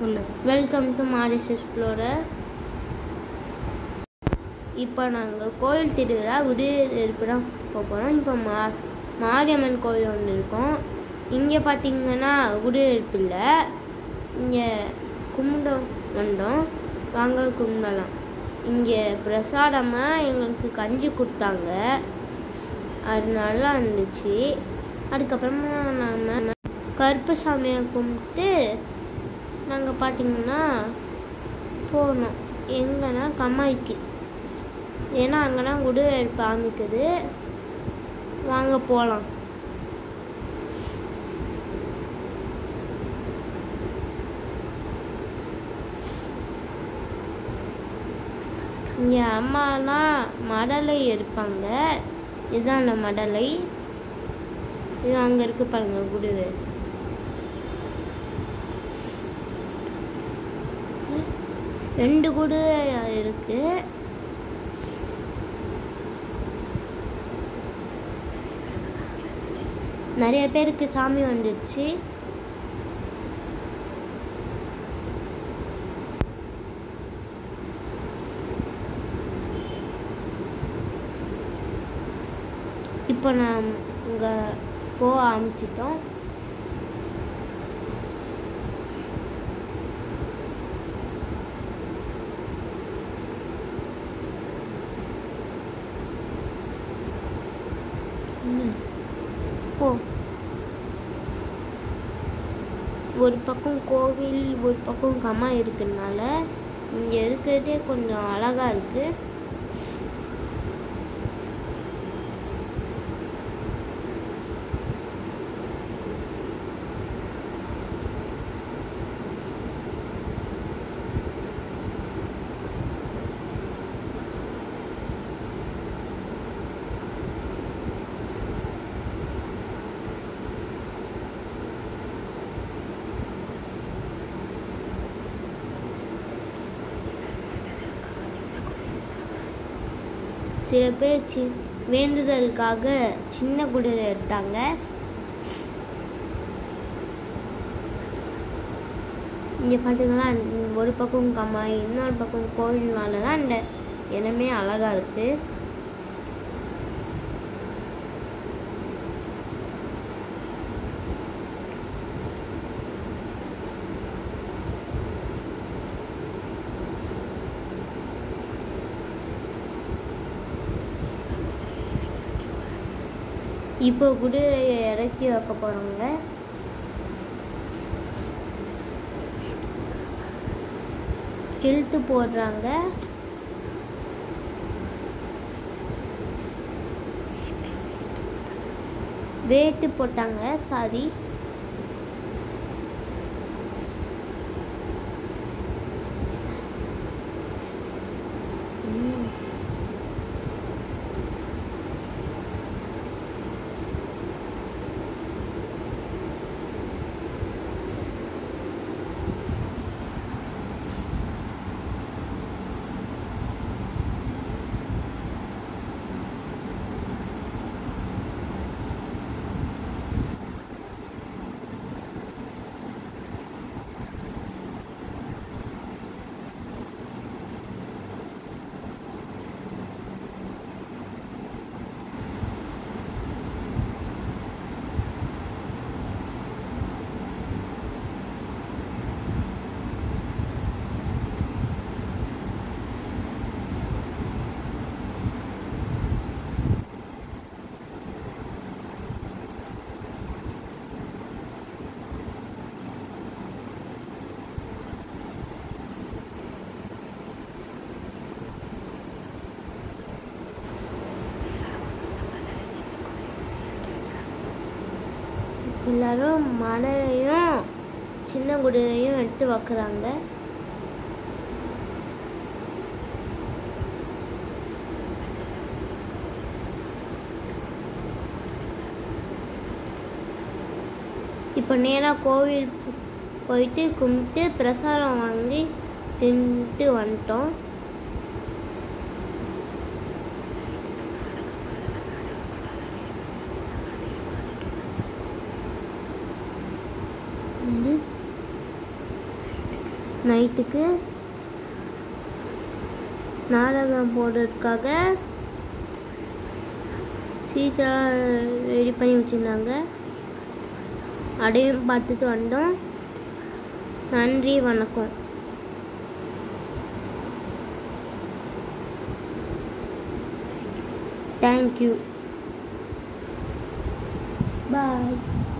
சொல்லு welcome to Maurice explorer இப்போ நாங்கள் கோயில் திருவிழா விடுதெடுப்பு தான் போக போகிறோம் இப்போ மா மாரியம்மன் கோயில் ஒன்று இருக்கோம் இங்கே பார்த்தீங்கன்னா விடுதெடுப்பு இல்லை இங்கே கும்பிட வந்தோம் வாங்க கும்பிடலாம் இங்கே பிரசாதமாக எங்களுக்கு கஞ்சி கொடுத்தாங்க அது நல்லா இருந்துச்சு அதுக்கப்புறமா நம்ம கருப்பு சாமியை கும்பிட்டு நாங்கள் பார்த்தீங்கன்னா போனோம் எங்கன்னா கம்மாய்க்கு ஏன்னா அங்கே தான் குடு எடுப்பு ஆரம்பிக்குது வாங்க போகலாம் இங்கே அம்மாலாம் மடலை எடுப்பாங்க இதுதான் அந்த மடலை இது அங்கே இருக்கு பாருங்க குடிரு ரெண்டு குடு இருக்கு நிறைய பேருக்கு சாமி வந்துடுச்சு இப்போ நான் இங்கே போக ஆரம்பிச்சிட்டோம் ம். போ ஒரு பக்கம் கோவில் ஒரு பக்கம் கம்மா இருக்கிறதுனால இங்கே இருக்கிறதே கொஞ்சம் அழகா இருக்கு சில பேர் சி வேண்டுதலுக்காக சின்ன குடிரை எடுத்தாங்க இங்கே பார்த்தீங்கன்னா ஒரு பக்கம் கம்மாய் இன்னொரு பக்கம் கோவில்னால தான் இந்த இடமே அழகாக இருக்குது இப்போ குதிரையை இறக்கி வைக்க போகிறோங்க இழுத்து போடுறாங்க வேத்து போட்டாங்க சாரி ம். எல்லாரும் மலையையும் சின்ன குதிரையும் எடுத்து வைக்கிறாங்க இப்போ நேராக கோவில் போ- போயிட்டு கும்பிட்டு பிரசாதம் வாங்கி தின்ட்டு வந்துட்டோம் என்னது? நைட்டுக்கு நாடகம் போடுறதுக்காக சீக்கிரம் ரெடி பண்ணி வச்சுருந்தாங்க அதையும் பார்த்துட்டு வந்தோம் நன்றி வணக்கம் தேங்க்யூ பாய்